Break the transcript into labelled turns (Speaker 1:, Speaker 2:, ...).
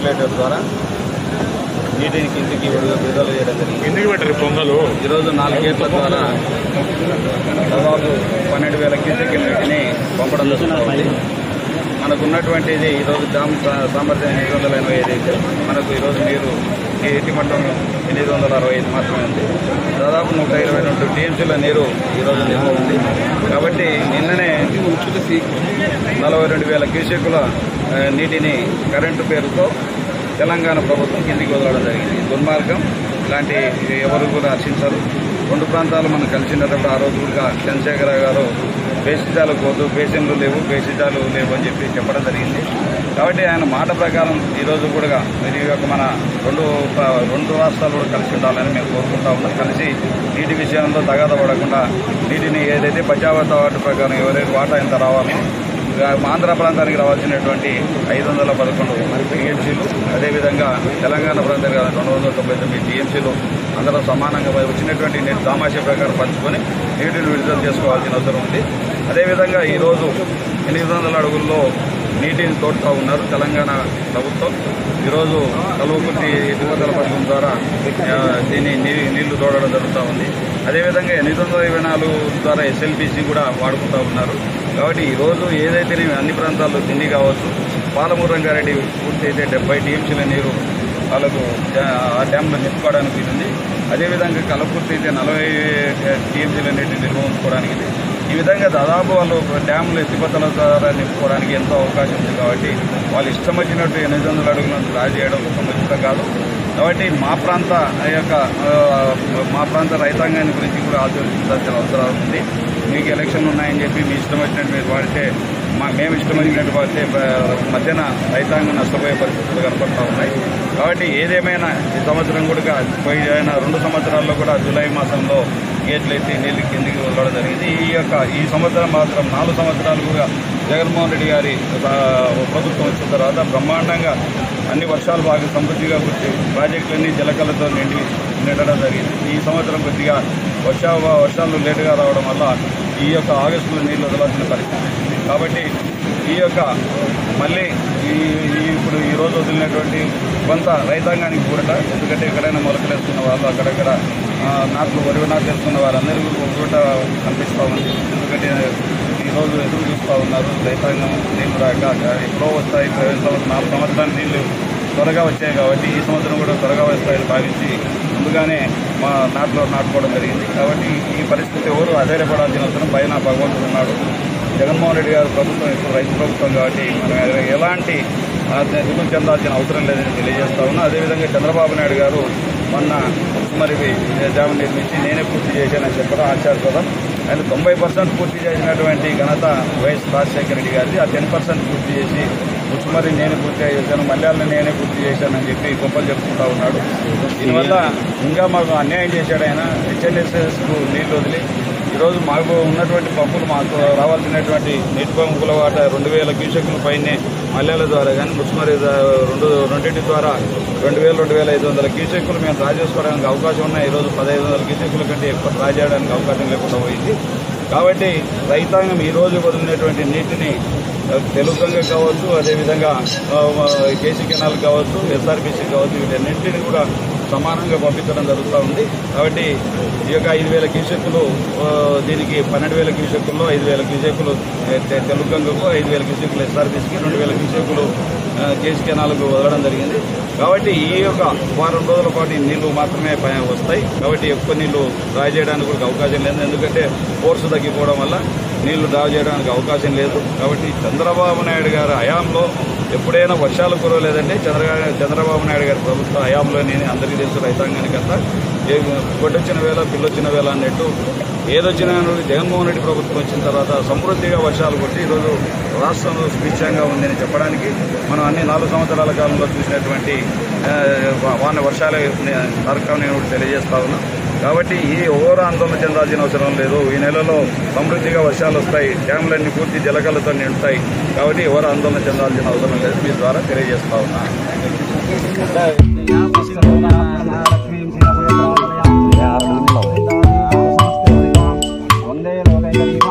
Speaker 1: Sprinkler ద్వారా నీటిని కిందికి విడుదల విడుదల చేయడం జరిగింది
Speaker 2: ఎందుకు పెట్టారు పొంగలు
Speaker 1: ఈరోజు నాలుగు గేట్ల ద్వారా దాదాపు పన్నెండు వేల క్యూసెక్ నీటిని పంపడం జరుగుతుంది మనకు ఉన్నటువంటిది ఈరోజు డ్యామ్ సా- సామర్థ్యం ఎనిమిది వందల ఎనభై ఐదు అయితే మనకు ఈరోజు నీరు ఈ ఎట్టి మట్టం ఎనిమిది వందల అరవై ఐదు మాత్రమే ఉంది దాదాపు నూట ఇరవై రెండు టీఎంసీల నీరు ఈరోజు నిల్వ ఉంది కాబట్టి నిన్ననే నలభై రెండు వేల క్యూసెక్కుల ఆ, నీటిని కరెంటు పేరుతో తెలంగాణ ప్రభుత్వం కిందికి వదలడం జరిగింది ఈ దుర్మార్గం ఇలాంటి ఎవరు కూడా హర్షించరు రెండు ప్రాంతాలు మనం కలిసినప్పుడు ఆ రోజు కూడా చంద్రశేఖర గారు బేసిజాలు పోదు బేసిన్లు లేవు బేసిజాలు లేవు అని చెప్పి చెప్పడం జరిగింది కాబట్టి ఆయన మాట ప్రకారం ఈరోజు కూడా మీరు ఈ యొక్క మన రెండు ప- రెండు రాష్ట్రాలు కూడా కలిసి ఉండాలని మేము కోరుకుంటా ఉన్నాం కలిసి నీటి విషయంలో తగాద పడకుండా నీటిని ఏదైతే బచావత వాటి ప్రకారం ఎవరైతే వాటా ఎంత రావాలో ఇక ఆంధ్ర ప్రాంతానికి రావాల్సినటువంటి ఐదు వందల పదకొండు టీఎంసీలు అదేవిధంగా తెలంగాణ ప్రాంతానికి రావాల్సిన రెండు వందల తొంభై తొమ్మిది టీఎంసీలు అందరూ సమానంగా వచ్చినటువంటి నీటి దామాష ప్రకారం పంచుకొని నీటిని విడుదల చేసుకోవాల్సిన అవసరం ఉంది అదేవిధంగా ఈరోజు ఎనిమిది వందల అడుగుల్లో నీటిని తోడుతా ఉన్నారు తెలంగాణ ప్రభుత్వం ఈరోజు కలువకుర్తి ఎత్తిపోతల పథకం ద్వారా ఆ, దీన్ని నీ- నీళ్లు తోడడం జరుగుతూ ఉంది అదేవిధంగా ఎనిమిది వందల ఇరవై నాలుగు ద్వారా ఎస్ఎల్బీసీ కూడా వాడుకుంటూ ఉన్నారు కాబట్టి ఈరోజు ఏదైతే అన్ని ప్రాంతాల్లో తిండి కావచ్చు పాలమూరు రంగారెడ్డి పూర్తి అయితే డెబ్బై టీఎంసీల నీరు వాళ్ళకు డ్యా- ఆ డ్యాంలో నింపుకోవడానికి ఇది అదేవిధంగా కలపూర్తి అయితే నలభై టీఎంసీల నీటిని నిల్వ ఉంచుకోవడానికి ఇది. ఈ విధంగా దాదాపు వాళ్ళు డ్యాములు ఎత్తిపోతల ద్వారా నింపుకోవడానికి ఎంతో అవకాశం ఉంది కాబట్టి వాళ్ళు ఇష్టం వచ్చినట్టు ఎనిమిది వందల అడుగులను డ్రా చేయడం సముచితం కాదు కాబట్టి మా ప్రాంత యొక్క ఆ, మా ప్రాంత రైతాంగాన్ని గురించి కూడా ఆలోచించాల్సిన అవసరం ఉంది మీకు ఎలక్షన్లు ఉన్నాయని చెప్పి మీ ఇష్టం వచ్చినట్టు మీరు వాడితే మా మేము ఇష్టం వచ్చినట్టు వాడితే ఆ, మధ్యన రైతాంగం నష్టపోయే పరిస్థితులు కనపడతా ఉన్నాయి కాబట్టి ఏదేమైనా ఈ సంవత్సరం కూడా పోయిన రెండు సంవత్సరాల్లో కూడా జూలై మాసంలో గేట్లు ఎత్తి నీళ్ళు కిందికి వదలడం జరిగింది ఈ యొక్క ఈ సంవత్సరం మాత్రం నాలుగు సంవత్సరాలు కూడా జగన్మోహన్ రెడ్డి గారి ఆ, ప్రభుత్వం వచ్చిన తర్వాత బ్రహ్మాండంగా అన్ని వర్షాలు బాగా సమృద్ధిగా కురిసి ప్రాజెక్టులన్నీ జలకలతో నిండి నిండడం జరిగింది ఈ సంవత్సరం కొద్దిగా వర్ష వర్షాలు లేటుగా రావడం వల్ల ఈ యొక్క ఆగస్టులో నీళ్లు వదలాల్సిన పరిస్థితి వచ్చింది కాబట్టి ఈ యొక్క మళ్ళీ ఈ ఈ ఇప్పుడు ఈ రోజు వదిలినటువంటి కొంత రైతాంగానికి కూడా ఎందుకంటే ఎక్కడైనా మొలకలు వేసుకున్న వాళ్ళు అక్కడక్కడ ఆ, నాట్లు వరి నాట్లు వేసుకున్న వారందరికీ కూడా కనిపిస్తూ ఉంది ఎందుకంటే ఈ రోజు ఎదురు చూస్తూ ఉన్నారు రైతాంగం నీళ్లు రాక ఎప్పుడో వస్తాయి పోయిన సంవత్సరం నాలుగు సంవత్సరాలు నీళ్లు త్వరగా వచ్చాయి కాబట్టి ఈ సంవత్సరం కూడా త్వరగా వస్తాయని భావించి ముందుగానే మా నాట్లో నాటుకోవడం జరిగింది కాబట్టి ఈ పరిస్థితి ఎవరు అధైర్యపడాల్సిన అవసరం పైన భగవంతుడు ఉన్నాడు జగన్మోహన్ రెడ్డి గారు ప్రభుత్వం ఇప్పుడు రైతు ప్రభుత్వం కాబట్టి మనం ఎలాంటి ఆ, దిగులు చెందాల్సిన అవసరం లేదని తెలియజేస్తా ఉన్నా అదేవిధంగా చంద్రబాబు నాయుడు గారు మొన్న మరి డ్యామ్ నిర్మించి నేనే పూర్తి చేశానని చెప్పడం ఆశ్చర్యపదం ఆయన తొంభై పర్సెంట్ పూర్తి చేసినటువంటి ఘనత వైఎస్ రాజశేఖర రెడ్డి గారిది ఆ టెన్ పర్సెంట్ పూర్తి చేసి ముచ్చుమరి నేను పూర్తి చేశాను మల్యాలను నేనే పూర్తి చేశానని చెప్పి గొప్పలు చెప్పుకుంటా ఉన్నాడు దీనివల్ల ఇంకా మాకు అన్యాయం చేశాడు ఆయన హెచ్ఎన్ఎస్ఎస్కు నీళ్లు వదిలి ఈరోజు మాకు ఉన్నటువంటి పంపులు మాకు రావాల్సినటువంటి నీటి పంపుల వాట రెండు వేల క్యూసెక్ల పైనే మల్లెల ద్వారా కానీ ముస్మరి రెండు రెండింటి ద్వారా రెండు వేల రెండు వేల ఐదు వందల క్యూసెక్కులు మేము డ్రా చేసుకోవడానికి అవకాశం ఉన్నాయి ఈరోజు పదహైదు వందల క్యూసెక్కుల కంటే ఎక్కువ డ్రా చేయడానికి అవకాశం లేకుండా పోయింది కాబట్టి రైతాంగం ఈ రోజు వదిలినటువంటి నీటిని ఆ, తెలుగంగా కావచ్చు అదేవిధంగా కేసీ కెనాల్ కావచ్చు ఎస్ఆర్బీసీ కావచ్చు వీటన్నింటినీ కూడా సమానంగా పంపించడం జరుగుతూ ఉంది కాబట్టి ఈ యొక్క ఐదు వేల క్యూసెక్కులు ఆ, దీనికి పన్నెండు వేల క్యూసెక్కుల్లో ఐదు వేల క్యూసెక్కులు తెలుగంగకు ఐదు వేల క్యూసెక్కులు ఎస్ఆర్బీసీకి రెండు వేల క్యూసెక్కులు ఆ, కేసీ కెనాల్కు వదలడం జరిగింది కాబట్టి ఈ యొక్క వారం రోజుల పాటు ఈ నీళ్లు మాత్రమే పై- వస్తాయి కాబట్టి ఎక్కువ నీళ్లు డ్రా చేయడానికి కూడా అవకాశం లేదు ఎందుకంటే ఫోర్స్ తగ్గిపోవడం వల్ల నీళ్లు డ్రా చేయడానికి అవకాశం లేదు కాబట్టి చంద్రబాబు నాయుడు గారి హయాంలో ఎప్పుడైనా వర్షాలు కురవలేదంటే చంద్ర చంద్రబాబు నాయుడు గారి ప్రభుత్వ హయాంలో నేను అందరికీ తెలుసు రైతాంగానికి అంతా ఏ గొడ్డొచ్చిన వేళ పిల్లొచ్చిన వేళ అన్నట్టు ఏదొచ్చినా కానీ జగన్మోహన్ రెడ్డి ప్రభుత్వం వచ్చిన తర్వాత సమృద్ధిగా వర్షాలు కొట్టి ఈరోజు రాష్ట్రంలో సుభిక్షంగా ఉందని చెప్పడానికి మనం అన్ని నాలుగు సంవత్సరాల కాలంలో చూసినటువంటి ఆ, వా- వాన వర్షాల నరకం నేను కూడా తెలియజేస్తా ఉన్నా కాబట్టి ఈ ఓవర్ ఆందోళన చెందాల్సిన అవసరం లేదు ఈ నెలలో సమృద్ధిగా వర్షాలు వస్తాయి డ్యాములన్నీ పూర్తి జలకలతో నిండుతాయి కాబట్టి ఎవరు ఆందోళన చెందాల్సిన అవసరం లేదు మీ ద్వారా తెలియజేస్తా ఉన్నా
Speaker 3: వందే లోకైక